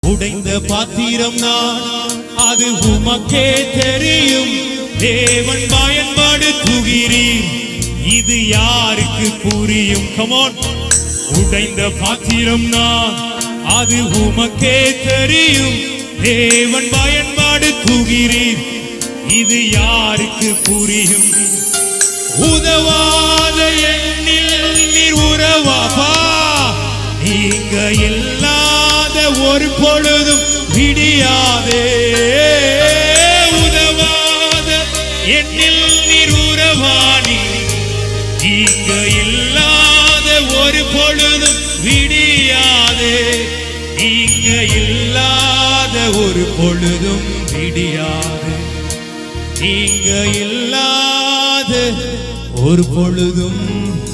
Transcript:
உடைந்த பாத்திரம் நான் அது உமக்கே தெரியும் தேவன் பயன்படுத்துகிறீர் இது யாருக்கு புரியும் கமோன் உடைந்த பாத்திரம் நான் அது உமக்கே தெரியும் தேவன் பயன்படுத்துகிறீர் இது யாருக்கு புரியும் உதவாத எண்ணில் நீர் உறவாப்பா நீங்க இல்லாத ஒரு பொழுதும் விடியாதே உதவாத எண்ணில் நீர் உறவாணி நீங்க இல்லாத ஒரு பொழுதும் விடியாதே நீங்க இல்லாத ஒரு பொழுதும் விடியாதே நீங்க இல்லாத ஒரு பொழுதும்